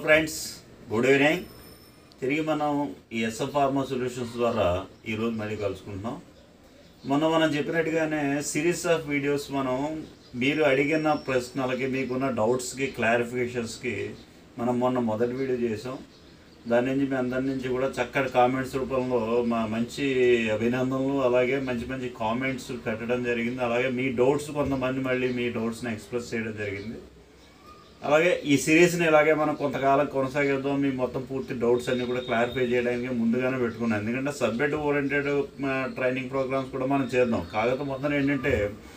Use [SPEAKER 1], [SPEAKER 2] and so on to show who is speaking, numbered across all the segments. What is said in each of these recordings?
[SPEAKER 1] Friends good evening తిరిగి మనం ఈ ఎస్ఎఫ్ ఫార్మా సొల్యూషన్స్ ద్వారా ఈరోజు మళ్ళీ కలుసుకుంటున్నాం మొన్న మనం చెప్పినట్టుగానే సిరీస్ ఆఫ్ వీడియోస్ మనం మీరు అడిగిన ప్రశ్నలకి మీకున్న డౌట్స్కి క్లారిఫికేషన్స్కి మనం మొన్న మొదటి వీడియో చేసాం దాని నుంచి మీ అందరి నుంచి కూడా చక్కటి కామెంట్స్ రూపంలో మా మంచి అభినందనలు అలాగే మంచి మంచి కామెంట్స్ పెట్టడం జరిగింది అలాగే మీ డౌట్స్ కొంతమంది మళ్ళీ మీ డౌట్స్ని ఎక్స్ప్రెస్ చేయడం జరిగింది అలాగే ఈ సిరీస్ని ఇలాగే మనం కొంతకాలం కొనసాగిద్దాం మీ మొత్తం పూర్తి డౌట్స్ అన్ని కూడా క్లారిఫై చేయడానికి ముందుగానే పెట్టుకున్నాం ఎందుకంటే సబ్జెక్ట్ ఓరియంటెడ్ ట్రైనింగ్ ప్రోగ్రామ్స్ కూడా మనం చేద్దాం కాకపోతే మొత్తం ఏంటంటే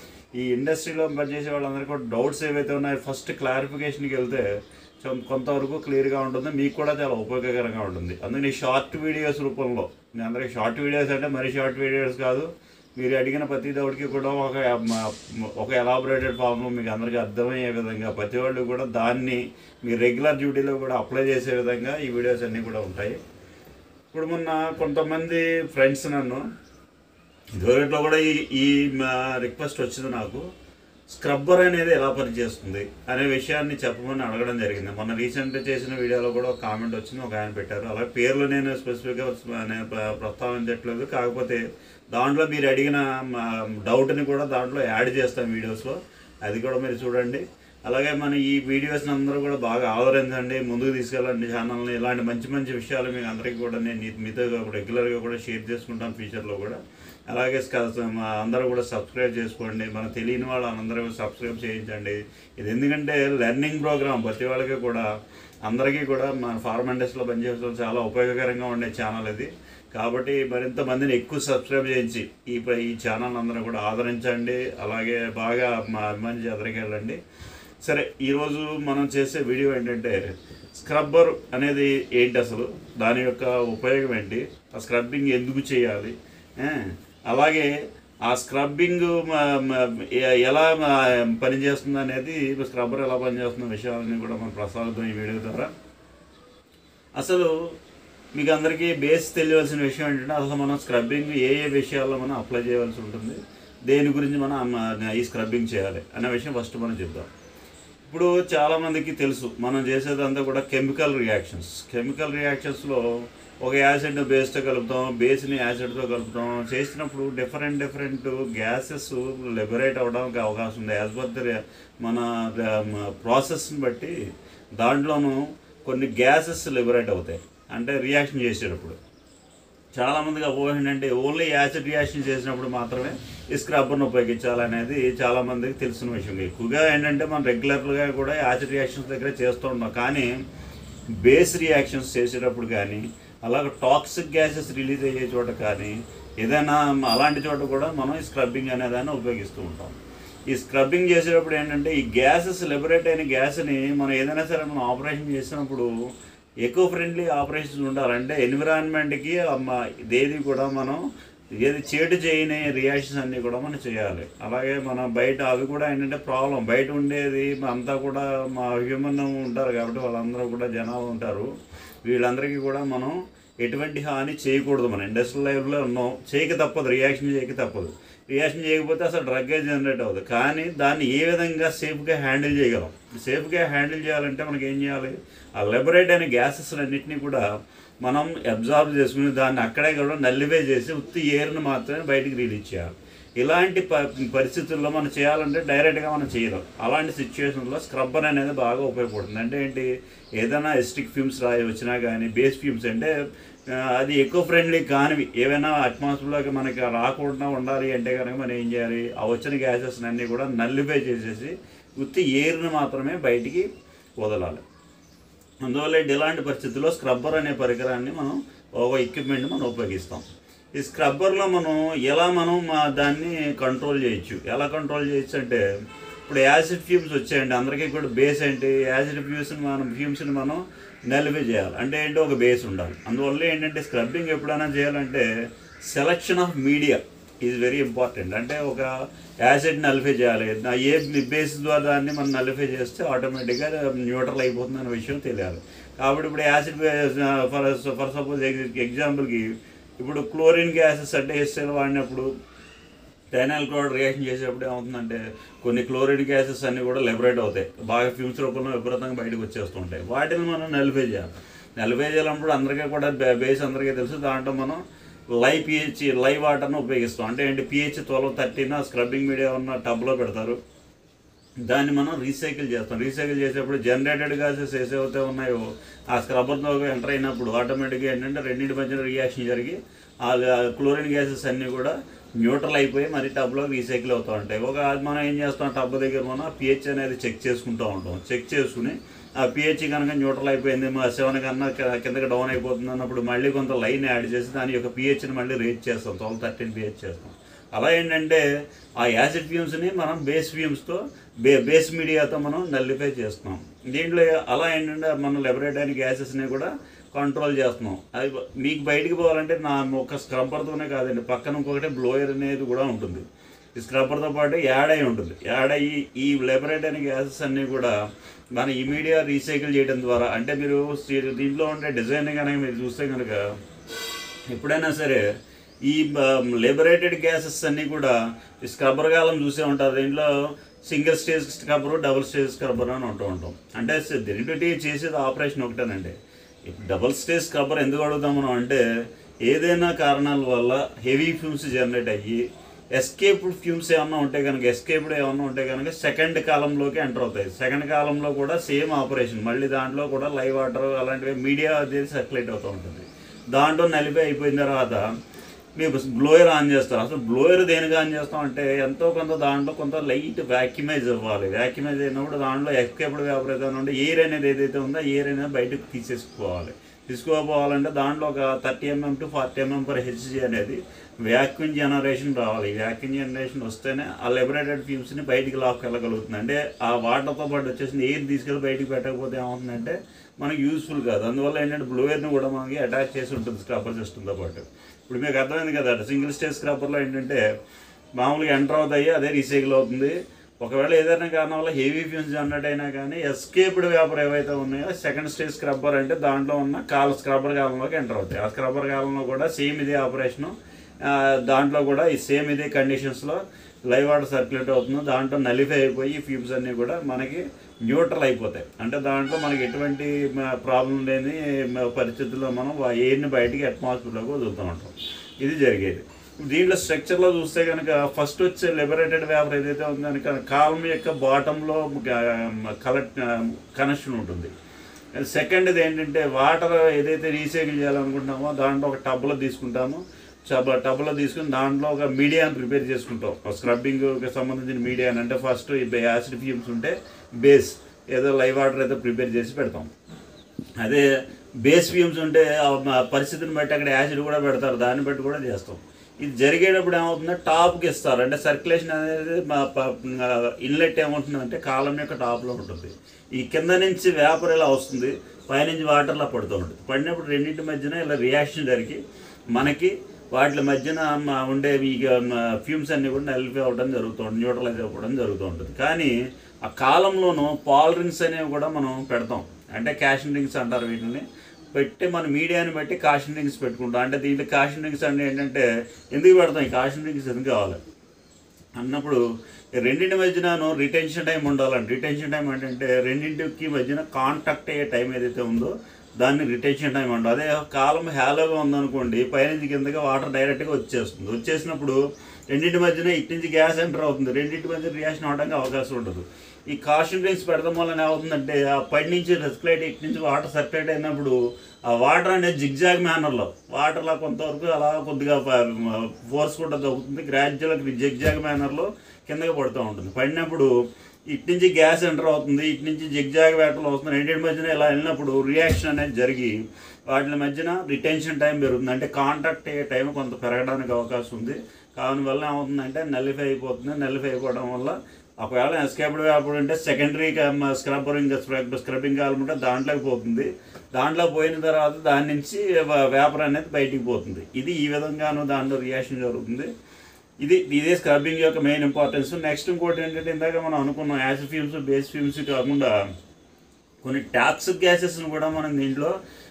[SPEAKER 1] ఈ ఇండస్ట్రీలో పనిచేసే వాళ్ళందరికీ కూడా డౌట్స్ ఏవైతే ఉన్నాయో ఫస్ట్ క్లారిఫికేషన్కి వెళ్తే సో- కొంతవరకు క్లియర్గా ఉంటుంది మీకు కూడా చాలా ఉపయోగకరంగా ఉంటుంది అందుకని షార్ట్ వీడియోస్ రూపంలో మీ అందరికీ షార్ట్ వీడియోస్ అంటే మరీ షార్ట్ వీడియోస్ కాదు మీరు అడిగిన ప్రతి దౌడికి కూడా ఒక మ- ఒక ఎలాబొరేటెడ్ ఫామ్లో మీకు అందరికీ అర్థమయ్యే విధంగా ప్రతి వాళ్ళు కూడా దాన్ని మీ రెగ్యులర్ డ్యూటీలో కూడా అప్లై చేసే విధంగా ఈ వీడియోస్ అన్నీ కూడా ఉంటాయి ఇప్పుడు మొన్న కొంతమంది ఫ్రెండ్స్ నన్ను ఇదివరట్లో కూడా ఈ ఈ రిక్వెస్ట్ వచ్చింది నాకు స్క్రబ్బర్ అనేది ఎలా పనిచేస్తుంది అనే విషయాన్ని చెప్పమని అడగడం జరిగింది మొన్న రీసెంట్గా చేసిన వీడియోలో కూడా ఒక కామెంట్ వచ్చింది ఒక ఆయన పెట్టారు అలాగే పేర్లు నేను స్పెసిఫిక్గా నేను ప్ర- ప్రస్తావించట్లేదు కాకపోతే దాంట్లో మీరు అడిగిన డౌట్ని కూడా దాంట్లో యాడ్ చేస్తాం వీడియోస్లో అది కూడా మీరు చూడండి అలాగే మన ఈ వీడియోస్ని అందరూ కూడా బాగా ఆదరించండి ముందుకు తీసుకెళ్ళండి ఛానల్ని ఇలాంటి మంచి మంచి విషయాలు మీకు అందరికీ కూడా నేను మీ- మీతో రెగ్యులర్గా కూడా షేర్ చేసుకుంటాను ఫ్యూచర్లో కూడా అలాగే స్క- మా అందరూ కూడా సబ్స్క్రైబ్ చేసుకోండి మన తెలియని వాళ్ళు అందరూ సబ్స్క్రైబ్ చేయించండి ఇది ఎందుకంటే లెర్నింగ్ ప్రోగ్రామ్ ప్రతి వాళ్ళకి కూడా అందరికీ కూడా మన ఫార్మ్ ఇండస్ట్రీలో పనిచేసే చాలా ఉపయోగకరంగా ఉండే ఛానల్ ఇది కాబట్టి మరింత మందిని ఎక్కువ సబ్స్క్రైబ్ చేయించి ఈ ప- ఈ ఛానల్ అందరూ కూడా ఆదరించండి అలాగే బాగా మా అభిమానించి ఎదరికి వెళ్ళండి సరే ఈరోజు మనం చేసే వీడియో ఏంటంటే స్క్రబ్బర్ అనేది ఏంటి అసలు దాని యొక్క ఉపయోగం ఏంటి ఆ స్క్రబ్బింగ్ ఎందుకు చేయాలి ఏ? అలాగే ఆ స్క్రబ్బింగ్ మ- మ- ఎ- ఎలా మ- పనిచేస్తుంది అనేది స్క్రబ్బర్ ఎలా పనిచేస్తున్న విషయాలని కూడా మనం ప్రసాదిద్దాం ఈ వీడియో ద్వారా అసలు మీకు అందరికీ బేస్ తెలియవలసిన విషయం ఏంటంటే అసలు మనం స్క్రబ్బింగ్ ఏ ఏ విషయాల్లో మనం అప్లై చేయవలసి ఉంటుంది దేని గురించి మనం అమ్మ- ఈ స్క్రబ్బింగ్ చేయాలి అనే విషయం ఫస్ట్ మనం చెప్దాం ఇప్పుడు చాలామందికి తెలుసు మనం చేసేదంతా కూడా కెమికల్ రియాక్షన్స్ కెమికల్ రియాక్షన్స్లో ఒక యాసిడ్ బేస్తో కలుపుతాం బేస్ని యాసిడ్తో కలుపుతాం చేసినప్పుడు డిఫరెంట్ డిఫరెంట్ గ్యాసెస్ లిబరేట్ అవ్వడానికి అవకాశం ఉంది యాజ్ పర్ ద మన ప్రాసెస్ని బట్టి దాంట్లోనూ కొన్ని గ్యాసెస్ లిబరేట్ అవుతాయి అంటే రియాక్షన్ చేసేటప్పుడు చాలామందికి అపోహ ఏంటంటే ఓన్లీ యాసిడ్ రియాక్షన్ చేసినప్పుడు మాత్రమే ఈ స్క్రబ్బర్ను ఉపయోగించాలనేది చాలామందికి తెలిసిన విషయం ఎక్కువగా ఏంటంటే మనం రెగ్యులర్గా కూడా యాసిడ్ రియాక్షన్స్ దగ్గర చేస్తూ ఉంటాం కానీ బేస్ రియాక్షన్స్ చేసేటప్పుడు కానీ అలాగే టాక్సిక్ గ్యాసెస్ రిలీజ్ అయ్యే చోట కానీ ఏదైనా అలాంటి చోట కూడా మనం ఈ స్క్రబ్బింగ్ అనేదాన్ని ఉపయోగిస్తూ ఉంటాం ఈ స్క్రబ్బింగ్ చేసేటప్పుడు ఏంటంటే ఈ గ్యాసెస్ లిబరేట్ అయిన గ్యాస్ని మనం ఏదైనా సరే మనం ఆపరేషన్ చేసినప్పుడు ఎకో ఫ్రెండ్లీ ఆపరేషన్స్ ఉండాలంటే ఎన్విరాన్మెంట్కి దేది కూడా మనం ఏది చేటు చేయని రియాక్షన్స్ అన్నీ కూడా మనం చేయాలి అలాగే మన బయట అవి కూడా ఏంటంటే ప్రాబ్లం బయట ఉండేది అంతా కూడా మా హ్యూమన్ ఉంటారు కాబట్టి వాళ్ళందరూ కూడా జనాలు ఉంటారు వీళ్ళందరికీ కూడా మనం ఎటువంటి హాని చేయకూడదు మన ఇండస్ట్రియల్ లైఫ్లో ఉన్నాం చేయక తప్పదు రియాక్షన్ చేయక తప్పదు రియాక్షన్ చేయకపోతే అసలు డ్రగ్ జనరేట్ అవ్వదు కానీ దాన్ని ఏ విధంగా సేఫ్గా హ్యాండిల్ చేయగలం సేఫ్గా హ్యాండిల్ చేయాలంటే మనకి ఏం చేయాలి ఆ లెబరేట్ అయిన గ్యాసెస్ అన్నింటినీ కూడా మనం అబ్జార్బ్ చేసుకుని దాన్ని అక్కడే కూడా నల్లివే చేసి ఉత్తి ఎయిర్ని మాత్రమే బయటికి రిలీజ్ చేయాలి ఇలాంటి ప పరిస్థితుల్లో మనం చేయాలంటే డైరెక్ట్గా మనం చేయలేం అలాంటి సిచ్యువేషన్లో స్క్రబ్బర్ అనేది బాగా ఉపయోగపడుతుంది అంటే ఏంటి ఏదైనా ఎస్టిక్ ఫ్యూమ్స్ రాయి వచ్చినా కానీ బేస్ ఫ్యూమ్స్ అంటే ఆ, అది ఎకో ఫ్రెండ్లీ కానివి ఏవైనా అట్మాస్ఫియర్లోకి మనకి రాకుండా ఉండాలి అంటే కనుక మనం ఏం చేయాలి ఆ వచ్చిన గ్యాసెస్ అన్నీ కూడా నల్లిఫై చేసేసి ఉత్తి ఎయిర్ని మాత్రమే బయటికి వదలాలి అందువల్ల ఇలాంటి పరిస్థితుల్లో స్క్రబ్బర్ అనే పరికరాన్ని మనం ఒక ఎక్విప్మెంట్ మనం ఉపయోగిస్తాం ఈ స్క్రబ్బర్లో మనం ఎలా మనం మా దాన్ని కంట్రోల్ చేయొచ్చు ఎలా కంట్రోల్ చేయొచ్చు అంటే ఇప్పుడు యాసిడ్ ఫ్యూమ్స్ వచ్చాయండి అందరికీ కూడా బేస్ ఏంటి యాసిడ్ ఫ్యూమ్స్ని మనం ఫ్యూమ్స్ని మనం నలిఫై చేయాలి అంటే ఏంటో ఒక బేస్ ఉండాలి అందువల్ల ఏంటంటే స్క్రబ్బింగ్ ఎప్పుడైనా చేయాలంటే selection of media is very important అంటే ఒక యాసిడ్ నలిఫై చేయాలి నా ఏ బేస్ ద్వారా దాన్ని మనం నలిఫై చేస్తే ఆటోమేటిక్గా న్యూట్రల్ అయిపోతుంది అనే విషయం తెలియాలి కాబట్టి ఇప్పుడు యాసిడ్ ఫర్ ఫర్ సపోజ్ ఎగ్జాంపుల్కి ఇప్పుడు క్లోరిన్ గ్యాసెస్ అంటే ఎస్ఎల్ వాడినప్పుడు టైనాల్ క్లోరైడ్ రియాక్షన్ చేసేటప్పుడు ఏమవుతుందంటే కొన్ని క్లోరైడ్ గ్యాసెస్ అన్నీ కూడా లిబరేట్ అవుతాయి బాగా ఫ్యూమ్స్ రూపంలో విపరీతంగా బయటకు వచ్చేస్తూ ఉంటాయి వాటిని మనం నలిఫై చేయాలి నలిఫై చేయాలన్నప్పుడు అందరికీ కూడా బే- బేస్ అందరికీ తెలుసు దాంట్లో మనం లైవ్ పిహెచ్ లైవ్ వాటర్ని ఉపయోగిస్తాం అంటే ఏంటి pH twelve thirteen scrubbing media ఉన్న టబ్లో పెడతారు దాన్ని మనం రీసైకిల్ చేస్తాం రీసైకిల్ చేసేప్పుడు జనరేటెడ్ గ్యాసెస్ ఏసైతే ఉన్నాయో ఆ స్క్రబ్బర్తో ఎంటర్ అయినప్పుడు ఆటోమేటిక్గా ఏంటంటే రెండింటి మధ్యన రియాక్షన్ జరిగి ఆ క్లోరిన్ గ్యాసెస్ అన్నీ కూడా న్యూట్రల్ అయిపోయి మరి టబ్లో రీసైకిల్ అవుతూ ఉంటాయి ఒక మనం ఏం చేస్తాం టబ్ దగ్గర మనం పిహెచ్ అనేది చెక్ చేసుకుంటూ ఉంటాం చెక్ చేసుకుని ఆ పిహెచ్ కనుక న్యూట్రల్ అయిపోయింది మా సెవెన్ కన్నా కి- కిందకి డౌన్ అయిపోతుంది అన్నప్పుడు మళ్ళీ కొంత లైన్ యాడ్ చేసి దాని యొక్క పిహెచ్ని మళ్ళీ రేట్ చేస్తాం ట్వెల్వ్ థర్టీన్ పిహెచ్ చేస్తాం అలా ఏంటంటే ఆ యాసిడ్ ఫ్యూమ్స్ని మనం బేస్ ఫ్యూమ్స్తో బే బేస్ మీడియాతో మనం నల్లిఫై చేస్తున్నాం దీంట్లో అలా ఏంటంటే మనం లెబరేట్ అయిన గ్యాసెస్ని కూడా కంట్రోల్ చేస్తున్నాం అది మీకు బయటికి పోవాలంటే నా ఒక స్క్రబ్బర్తోనే కాదండి పక్కన ఇంకొకటి బ్లోయర్ అనేది కూడా ఉంటుంది ఈ స్క్రబ్బర్తో పాటు యాడ్ అయి ఉంటుంది యాడ్ అయ్యి ఈ లెబరేట్ అయిన గ్యాసెస్ అన్నీ కూడా మన ఇమీడియట్ రీసైకిల్ చేయడం ద్వారా అంటే మీరు స్టీ- దీంట్లో ఉండే డిజైన్ కనుక మీరు చూస్తే కనుక ఎప్పుడైనా సరే ఈ లిబరేటెడ్ గ్యాసెస్ అన్నీ కూడా ఈ స్క్రబ్బర్ కాలం చూసే ఉంటారు దీంట్లో single stage scrubber double stage scrubber అని ఉంటూ ఉంటాం అంటే దీనిటి చేసేది ఆపరేషన్ ఒకటేనండి ఇప్పుడు డబుల్ స్టేజ్ స్క్రబ్బర్ ఎందుకు అడుగుతాం మనం అంటే ఏదైనా కారణాల వల్ల హెవీ ఫ్యూమ్స్ జనరేట్ అయ్యి ఎస్కేప్డ్ ఫ్యూమ్స్ ఏమన్నా ఉంటే కనుక ఎస్కేప్డ్ ఏమన్నా ఉంటే కనుక సెకండ్ కాలంలోకి ఎంటర్ అవుతాయి సెకండ్ కాలంలో కూడా సేమ్ ఆపరేషన్ మళ్ళీ దాంట్లో కూడా లైవ్ వాటర్ అలాంటివి మీడియా అది సర్క్యులేట్ అవుతూ ఉంటుంది దాంట్లో నలిపి అయిపోయిన తర్వాత మీరు బ్లోయర్ ఆన్ చేస్తారు అసలు బ్లోయర్ దేనికి ఆన్ చేస్తాం అంటే ఎంతో కొంత దాంట్లో కొంత లైట్ వ్యాక్యుమైజ్ అవ్వాలి వ్యాక్యుమైజ్ అయినప్పుడు దాంట్లో ఎస్కేప్డ్ వ్యాపర్ ఏదైనా ఉంటే ఎయిర్ అనేది ఏదైతే ఉందో ఎయిర్ అనేది బయటకు తీసేసుకోవాలి తీసుకోపోవాలంటే దాంట్లో ఒక thirty mm to forty mm per Hg అనేది వ్యాక్యూమ్ జనరేషన్ రావాలి వ్యాక్యూమ్ జనరేషన్ వస్తేనే ఆ లిబరేటెడ్ ఫ్యూమ్స్ని బయటికి లాక్ వెళ్ళగలుగుతుంది అంటే ఆ వాటర్తో పాటు వచ్చేసిన ఎయిర్ తీసుకెళ్ళి బయటికి పెట్టకపోతే ఏమవుతుందంటే మనకి యూస్ఫుల్ కాదు అందువల్ల ఏంటంటే బ్లోయర్ని కూడా మనకి అటాచ్ చేసి ఉంటుంది స్క్రబ్బర్ సిస్టమ్తో పాటు ఇప్పుడు మీకు అర్థమైంది కదా సింగిల్ స్టేజ్ స్క్రబ్బర్లో ఏంటంటే మామూలుగా ఎంటర్ అవుతాయి అదే రీసైకిల్ అవుతుంది ఒకవేళ ఏదైనా కారణం వల్ల హెవీ ఫ్యూమ్స్ జనరేట్ అయినా కానీ ఎస్కేప్డ్ వ్యాపర్ ఏవైతే ఉన్నాయో సెకండ్ స్టేజ్ స్క్రబ్బర్ అంటే దాంట్లో ఉన్న కాల స్క్రబ్బర్ కాలంలోకి ఎంటర్ అవుతాయి ఆ స్క్రబ్బర్ కాలంలో కూడా సేమ్ ఇదే ఆపరేషను ఆ, దాంట్లో కూడా ఈ సేమ్ ఇదే కండిషన్స్లో లైవ్ వాటర్ సర్క్యులేట్ అవుతుంది దాంట్లో నలిఫై అయిపోయి ఈ ఫ్యూమ్స్ అన్నీ కూడా మనకి న్యూట్రల్ అయిపోతాయి అంటే దాంట్లో మనకి ఎటువంటి ప్రాబ్లం లేని మ- పరిస్థితుల్లో మనం వా- ఎయిర్ని బయటికి అట్మాస్ఫియర్లోకి వదులుతూ ఉంటాం ఇది జరిగేది దీంట్లో స్ట్రక్చర్లో చూస్తే కనుక ఫస్ట్ వచ్చే లిబరేటెడ్ వ్యాపర్ ఏదైతే ఉందో కనుక కాలం యొక్క బాటంలో కలెక్ట్ కనెక్షన్ ఉంటుంది సెకండ్ది ఏంటంటే వాటర్ ఏదైతే రీసైకిల్ చేయాలనుకుంటామో దాంట్లో ఒక టబ్లో తీసుకుంటాము టబ్ టబ్లో తీసుకుని దాంట్లో ఒక మీడియాని ప్రిపేర్ చేసుకుంటాం స్క్రబ్బింగ్కి సంబంధించిన మీడియా అంటే ఫస్ట్ యాసిడ్ ఫ్యూమ్స్ ఉంటే బేస్ ఏదో లైవ్ వాటర్ అయితే ప్రిపేర్ చేసి పెడతాం అదే బేస్ ఫ్యూమ్స్ ఉంటే ఆ మ- పరిస్థితిని బట్టి అక్కడ యాసిడ్ కూడా పెడతారు దాన్ని బట్టి కూడా చేస్తాం ఇది జరిగేటప్పుడు ఏమవుతుందో టాప్కి ఇస్తారు అంటే సర్క్యులేషన్ అనేది మా ఇన్లెట్ ఏమవుతుందంటే కాలం యొక్క టాప్లో ఉంటుంది ఈ కింద నుంచి వేపర్ ఇలా వస్తుంది పైనుంచి వాటర్లా పడుతూ ఉంటుంది పడినప్పుడు రెండింటి మధ్యన ఇలా రియాక్షన్ జరిగి మనకి వాటి మధ్యన మ- ఉండే ఈ ఫ్యూమ్స్ అన్నీ కూడా నలిపి అవ్వడం జరుగుతుంది న్యూట్రలైజ్ అవ్వడం జరుగుతూ ఉంటుంది కానీ ఆ కాలంలోనూ పాల్ రింగ్స్ అనేవి కూడా మనం పెడతాం అంటే క్యాషన్ రింగ్స్ అంటారు వీటిని పెట్టి మన మీడియాని బట్టి కాషన్ రింగ్స్ పెట్టుకుంటాం అంటే దీంట్లో కాషన్ రింగ్స్ అంటే ఏంటంటే ఎందుకు పెడతాం ఈ కాషన్ రింగ్స్ ఎందుకు కావాలి అన్నప్పుడు ఈ రెండింటి మధ్యన రిటెన్షన్ టైం ఉండాలండి రిటెన్షన్ టైం ఏంటంటే రెండింటికి మధ్యన కాంటాక్ట్ అయ్యే టైం ఏదైతే ఉందో దాన్ని రిటెన్షన్ టైం అంటారు అదే కాలం హ్యాలోగా ఉందనుకోండి పైనుంచి కిందగా వాటర్ డైరెక్ట్గా వచ్చేస్తుంది వచ్చేసినప్పుడు రెండింటి మధ్యన ఇటు నుంచి గ్యాస్ ఎంటర్ అవుతుంది రెండింటి మధ్య రియాక్షన్ అవడానికి అవకాశం ఉండదు ఈ కాషన్ డ్రింక్స్ పెడతాం వల్ల ఏమవుతుందంటే ఆ పైన నుంచి రెస్క్లైట్ ఇటు నుంచి వాటర్ సర్క్యులేట్ అయినప్పుడు ఆ వాటర్ అనేది జిగ్జాగ్ మేనర్లో వాటర్లో కొంతవరకు అలా కొద్దిగా ఫోర్స్ కూడా తగ్గుతుంది గ్రాడ్యువల్గా జిగ్జాగ్ మేనర్లో కిందకి పడుతూ ఉంటుంది పడినప్పుడు ఇటు నుంచి గ్యాస్ ఎంటర్ అవుతుంది ఇటు నుంచి జిగ్జాగ్ వేటలు వస్తుంది రెండింటి మధ్యన ఇలా వెళ్ళినప్పుడు రియాక్షన్ అనేది జరిగి వాటి మధ్యన రిటెన్షన్ టైం పెరుగుతుంది అంటే కాంటాక్ట్ అయ్యే టైం కొంత పెరగడానికి అవకాశం ఉంది కావున వల్ల ఏమవుతుందంటే నల్లిఫై అయిపోతుంది నల్లిఫై అయిపోవడం వల్ల ఒకవేళ ఎస్కేప్డ్ వేపర్ ఉంటే సెకండరీ స్క్రబ్బరింగ్ స్క్రబ్బింగ్ కావాలంటే దాంట్లోకి పోతుంది దాంట్లో పోయిన తర్వాత దాని నుంచి వేపర్ అనేది బయటికి పోతుంది ఇది ఈ విధంగాను దాంట్లో రియాక్షన్ జరుగుతుంది ఇది ఇదే స్క్రబ్బింగ్ యొక్క మెయిన్ ఇంపార్టెన్స్ నెక్స్ట్ ఇంకోటి ఏంటంటే ఇందాక మనం అనుకున్నాం యాసిడ్ ఫ్యూమ్స్ బేస్ ఫ్యూమ్స్ కాకుండా కొన్ని టాక్సిక్ గ్యాసెస్ని కూడా మనం దీంట్లో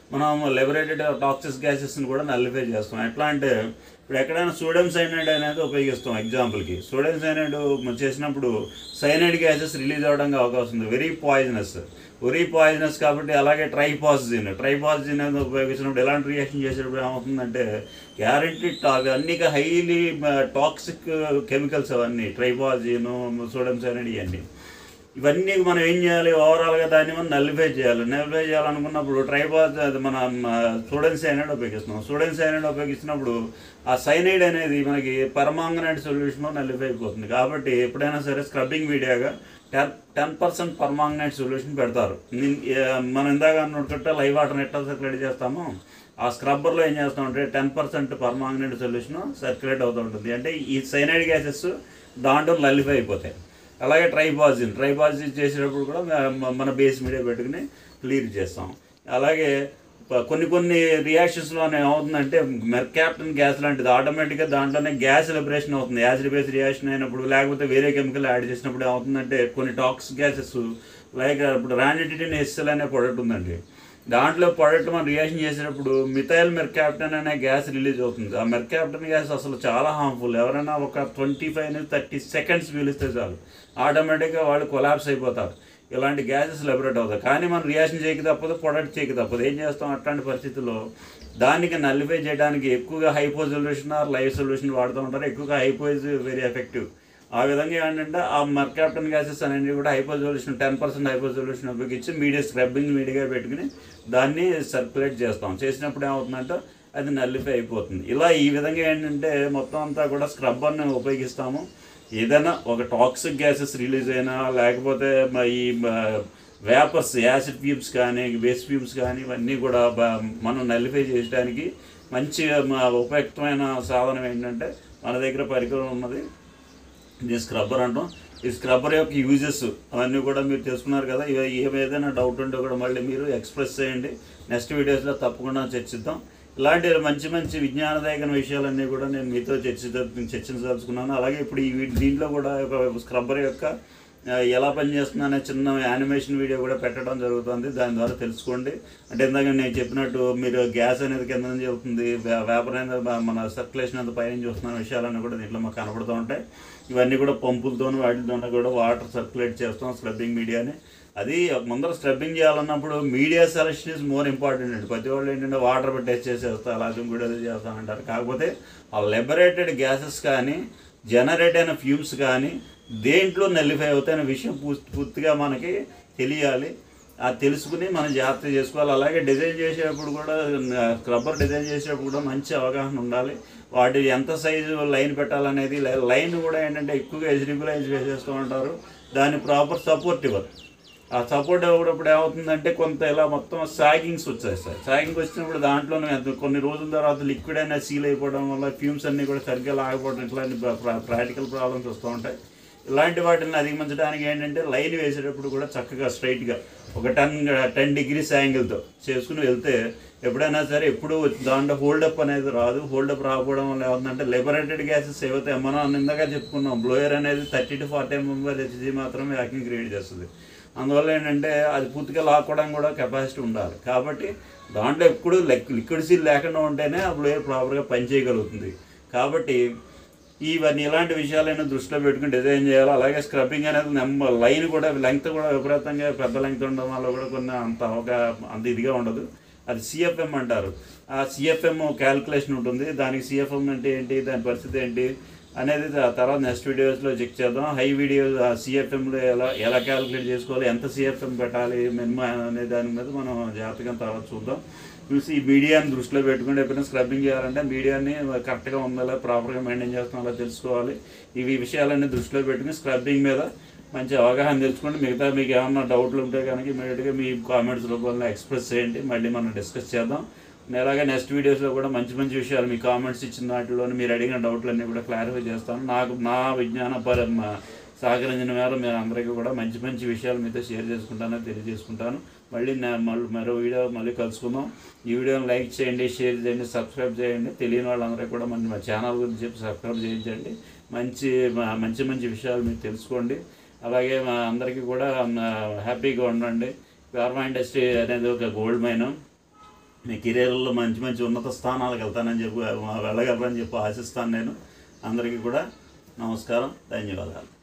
[SPEAKER 1] మనం లిబరేటెడ్ టాక్సిక్ గ్యాసెస్ని కూడా నల్లిఫై చేస్తాం ఎట్లా అంటే ఇప్పుడు ఎక్కడైనా సోడియం సైనైడ్ అనేది ఉపయోగిస్తాం ఎగ్జాంపుల్కి సోడియం సైనైడ్ చేసినప్పుడు సైనైడ్ గ్యాసెస్ రిలీజ్ అవడానికి అవకాశం ఉంది వెరీ పాయిజనస్ వెరీ పాయిజనస్ కాబట్టి అలాగే ట్రైపాజిన్ ట్రైపాజిన్ అనేది ఉపయోగించినప్పుడు ఎలాంటి రియాక్షన్ చేసేటప్పుడు ఏమవుతుందంటే గ్యారంటీ అవి అన్ని హైలీ టాక్సిక్ కెమికల్స్ అవన్నీ ట్రైపాజిన్ సోడియం సైనైడ్ ఇవన్నీ ఇవన్నీ మనం ఏం చేయాలి ఓవరాల్గా దాన్ని మనం నల్లిఫై చేయాలి నల్లిఫై చేయాలనుకున్నప్పుడు ట్రైబాజ్ అది మన సోడెన్ సైనైడ్ ఉపయోగిస్తున్నాం సోడెన్ సైనైడ్ ఉపయోగించినప్పుడు ఆ సైనైడ్ అనేది మనకి పరమాంగనైడ్ సొల్యూషన్లో నల్లిఫై అయిపోతుంది కాబట్టి ఎప్పుడైనా సరే స్క్రబ్బింగ్ మీడియాగా ten ten percent permanganate solution పెడతారు నిన్- ఏ- మనం ఇందాక అనుకుంటే లైవ్ వాటర్ ఎట్లా సర్క్యులేట్ చేస్తామో ఆ స్క్రబ్బర్లో ఏం చేస్తామంటే ten percent permanganate solution circulate అవుతూ ఉంటుంది అంటే ఈ సైనైడ్ గ్యాసెస్ దాంట్లో నల్లిఫై అయిపోతాయి అలాగే ట్రైబాజిన్ ట్రైబాజిన్ చేసేటప్పుడు కూడా మ- మన బేస్ మీడియా పెట్టుకుని క్లియర్ చేస్తాం అలాగే ప- కొన్ని కొన్ని రియాక్షన్స్లో ఏమవుతుందంటే మెర్కాప్టన్ గ్యాస్ లాంటిది ఆటోమేటిక్గా దాంట్లోనే గ్యాస్ లిబరేషన్ అవుతుంది యాసిడ్ బేస్ రియాక్షన్ అయినప్పుడు లేకపోతే వేరే కెమికల్ యాడ్ చేసినప్పుడు ఏమవుతుందంటే కొన్ని టాక్స్ గ్యాసెస్ లైక్ ఇప్పుడు రాండిటిన్ ఎస్ఎల్ అనే ప్రొడక్ట్ ఉందండి దాంట్లో ప్రొడక్ట్ మనం రియాక్షన్ చేసేటప్పుడు మిథైల్ మెర్కాప్టన్ అనే గ్యాస్ రిలీజ్ అవుతుంది ఆ మెర్కాప్టన్ గ్యాస్ అసలు చాలా హార్మ్ఫుల్ ఎవరైనా ఒక ట్వంటీ ఫైవ్ నుంచి థర్టీ సెకండ్స్ పీలిస్తే చాలు ఆటోమేటిక్గా వాళ్ళు కొలాప్స్ అయిపోతారు ఇలాంటి గ్యాసెస్ లిబరేట్ అవుతాయి కానీ మనం రియాక్షన్ చేయక తప్పదు ప్రొడక్ట్ చేయక తప్పదు ఏం చేస్తాం అట్లాంటి పరిస్థితుల్లో దానికి నల్లిఫై చేయడానికి ఎక్కువగా hypo solution or live solution వాడుతూ ఉంటారు ఎక్కువగా హైపో ఇస్ వెరీ ఎఫెక్టివ్ ఆ విధంగా ఏంటంటే ఆ మర్కాప్టన్ గ్యాసెస్ అనేవి కూడా hypo solution ten percent hypo solution ఉపయోగించి మీడియా స్క్రబ్బింగ్ మీడియాగా పెట్టుకుని దాన్ని సర్క్యులేట్ చేస్తాం చేసినప్పుడు ఏమవుతుందంటే అది నల్లిఫై అయిపోతుంది ఇలా ఈ విధంగా ఏంటంటే మొత్తం అంతా కూడా స్క్రబ్బర్ని ఉపయోగిస్తాము ఏదైనా ఒక టాక్సిక్ గ్యాసెస్ రిలీజ్ అయినా లేకపోతే మ- ఈ వేపర్స్ యాసిడ్ ఫ్యూమ్స్ కానీ వేస్ట్ ఫ్యూమ్స్ కానీ ఇవన్నీ కూడా బ- మనం నల్లిఫై చేయడానికి మంచి మ- ఉపయుక్తమైన సాధనం ఏంటంటే మన దగ్గర పరికరం ఉన్నది ఇది స్క్రబ్బర్ అంటాం ఈ స్క్రబ్బర్ యొక్క యూజెస్ అవన్నీ కూడా మీరు తెలుసుకున్నారు కదా ఇవి ఏవి ఏదైనా డౌట్ ఉంటే కూడా మళ్ళీ మీరు ఎక్స్ప్రెస్ చేయండి నెక్స్ట్ వీడియోస్లో తప్పకుండా చర్చిద్దాం ఇలాంటి మంచి మంచి విజ్ఞానదాయకమైన విషయాలన్నీ కూడా నేను మీతో చర్చ చర్చించదలుచుకున్నాను అలాగే ఇప్పుడు ఈ వీ- దీంట్లో కూడా ఒక స్క్రబ్బర్ యొక్క ఆ, ఎలా పనిచేస్తుంది అనే చిన్న యానిమేషన్ వీడియో కూడా పెట్టడం జరుగుతుంది దాని ద్వారా తెలుసుకోండి అంటే ఇందాక నేను చెప్పినట్టు మీరు గ్యాస్ అనేది కింద నుంచి వెళ్తుంది వే- వేపర్ అనేది బా- మన సర్క్యులేషన్ అనేది పైనుంచి వస్తున్న విషయాలన్నీ కూడా దీంట్లో మాకు కనబడుతూ ఉంటాయి ఇవన్నీ కూడా పంపులతోనూ వాటితోనూ కూడా వాటర్ సర్క్యులేట్ చేస్తాం స్క్రబ్బింగ్ మీడియాని అది ముందర స్క్రబ్బింగ్ చేయాలన్నప్పుడు media selection is more important అండి ప్రతి వాళ్ళు ఏంటంటే వాటర్ పెట్టేసి చేసేస్తా అలాగే కూడా అది చేస్తానంటారు కాకపోతే ఆ లిబరేటెడ్ గ్యాసెస్ కానీ జనరేట్ అయిన ఫ్యూమ్స్ కానీ దేంట్లో నల్లిఫై అవుతాయనే విషయం పూర్తి పూర్తిగా మనకి తెలియాలి అది తెలుసుకుని మనం జాగ్రత్త చేసుకోవాలి అలాగే డిజైన్ చేసేటప్పుడు కూడా స్క్రబ్బర్ డిజైన్ చేసేటప్పుడు కూడా మంచి అవగాహన ఉండాలి వాటి ఎంత సైజు లైన్ పెట్టాలనేది లై- లైన్ కూడా ఏంటంటే ఎక్కువగా ఎజిబులైజ్ వేసేస్తూ ఉంటారు దాని ప్రాపర్ సపోర్ట్ ఇవ్వరు ఆ సపోర్ట్ ఇవ్వడప్పుడు ఏమవుతుందంటే కొంత ఇలా మొత్తం సాగింగ్స్ వచ్చేస్తాయి సాగింగ్ వచ్చినప్పుడు దాంట్లోనే ఎంత కొన్ని రోజుల తర్వాత లిక్విడ్ అయినా సీల్ అయిపోవడం వల్ల ఫ్యూమ్స్ అన్నీ కూడా సరిగ్గా లాగపోవడం ఇట్లాంటి ప్రాక్టికల్ ప్రాబ్లమ్స్ వస్తూ ఉంటాయి ఇలాంటి వాటిని అధిగమించడానికి ఏంటంటే లైన్ వేసేటప్పుడు కూడా చక్కగా స్ట్రైట్గా ఒక టెన్ టెన్ డిగ్రీస్ యాంగిల్తో చేసుకుని వెళ్తే ఎప్పుడైనా సరే ఎప్పుడు దాంట్లో హోల్డప్ అనేది రాదు హోల్డప్ రాకపోవడం వల్ల ఏమవుతుందంటే లిబరేటెడ్ గ్యాసెస్ ఏవైతే మనం ఇందాక చెప్పుకున్నాం బ్లోయర్ అనేది థర్టీ టు ఫార్టీ ఎంఎంఆర్ హెచ్జీ మాత్రమే వ్యాక్యూమ్ క్రియేట్ చేస్తుంది అందువల్ల ఏంటంటే అది పూర్తిగా లాక్కోవడం కూడా కెపాసిటీ ఉండాలి కాబట్టి దాంట్లో ఎప్పుడు లిక్విడ్ సీల్ లేకుండా ఉంటేనే ఆ బ్లోయర్ ప్రాపర్గా పనిచేయగలుగుతుంది కాబట్టి ఇవన్నీ ఇలాంటి విషయాలైనా దృష్టిలో పెట్టుకుని డిజైన్ చేయాలి అలాగే స్క్రబ్బింగ్ అనేది నెంబర్ లైన్ కూడా లెంగ్త్ కూడా విపరీతంగా పెద్ద లెంగ్త్ ఉండడం వల్ల కూడా కొన్ని అంత ఒక అంత ఇదిగా ఉండదు అది సిఎఫ్ఎం అంటారు ఆ సిఎఫ్ఎం క్యాల్కులేషన్ ఉంటుంది దానికి సిఎఫ్ఎం అంటే ఏంటి దాని పరిస్థితి ఏంటి అనేది త- తర్వాత నెక్స్ట్ వీడియోస్లో చెక్ చేద్దాం హై వీడియో సిఎఫ్ఎంలో ఎలా ఎలా క్యాలిక్యులేట్ చేసుకోవాలి ఎంత సిఎఫ్ఎం పెట్టాలి మినిమం అనే దాని మీద మనం జాగ్రత్తగా తర్వాత చూద్దాం చూసి ఈ మీడియాని దృష్టిలో పెట్టుకుని ఎప్పుడైనా స్క్రబ్బింగ్ చేయాలంటే మీడియాని కరెక్ట్గా ఉందా ప్రాపర్గా మెయింటైన్ చేస్తాం అలా తెలుసుకోవాలి ఇవి విషయాలన్నీ దృష్టిలో పెట్టుకుని స్క్రబ్బింగ్ మీద మంచి అవగాహన తెలుసుకోండి మిగతా మీకు ఏమన్నా డౌట్లు ఉంటే కనుక ఇమీడియట్గా మీ కామెంట్స్ రూపంలో ఎక్స్ప్రెస్ చేయండి మళ్ళీ మనం డిస్కస్ చేద్దాం అలాగే నెక్స్ట్ వీడియోస్లో కూడా మంచి మంచి విషయాలు మీ కామెంట్స్ ఇచ్చిన వాటిలో మీరు అడిగిన డౌట్లన్నీ కూడా క్లారిఫై చేస్తాను నాకు నా విజ్ఞాన పర మ- సహకరించిన మేర మీరు అందరికీ కూడా మంచి మంచి విషయాలు మీతో షేర్ చేసుకుంటానని తెలియజేసుకుంటాను మళ్ళీ నా- మళ్ళీ మరో వీడియో మళ్ళీ కలుసుకుందాం ఈ వీడియోని లైక్ చేయండి షేర్ చేయండి సబ్స్క్రైబ్ చేయండి తెలియని వాళ్ళందరికీ కూడా మన మా ఛానల్ గురించి చెప్పి సబ్స్క్రైబ్ చేయించండి మంచి మా- మంచి మంచి విషయాలు మీరు తెలుసుకోండి అలాగే మా అందరికీ కూడా మ, హ్యాపీగా ఉండండి ఫార్మా ఇండస్ట్రీ అనేది ఒక గోల్డ్ మైన్ మీ కెరీర్లో మంచి మంచి ఉన్నత స్థానాలకు వెళ్తానని చెప్పి వెళ్ళగలరని చెప్పి ఆశిస్తాను నేను అందరికీ కూడా నమస్కారం ధన్యవాదాలు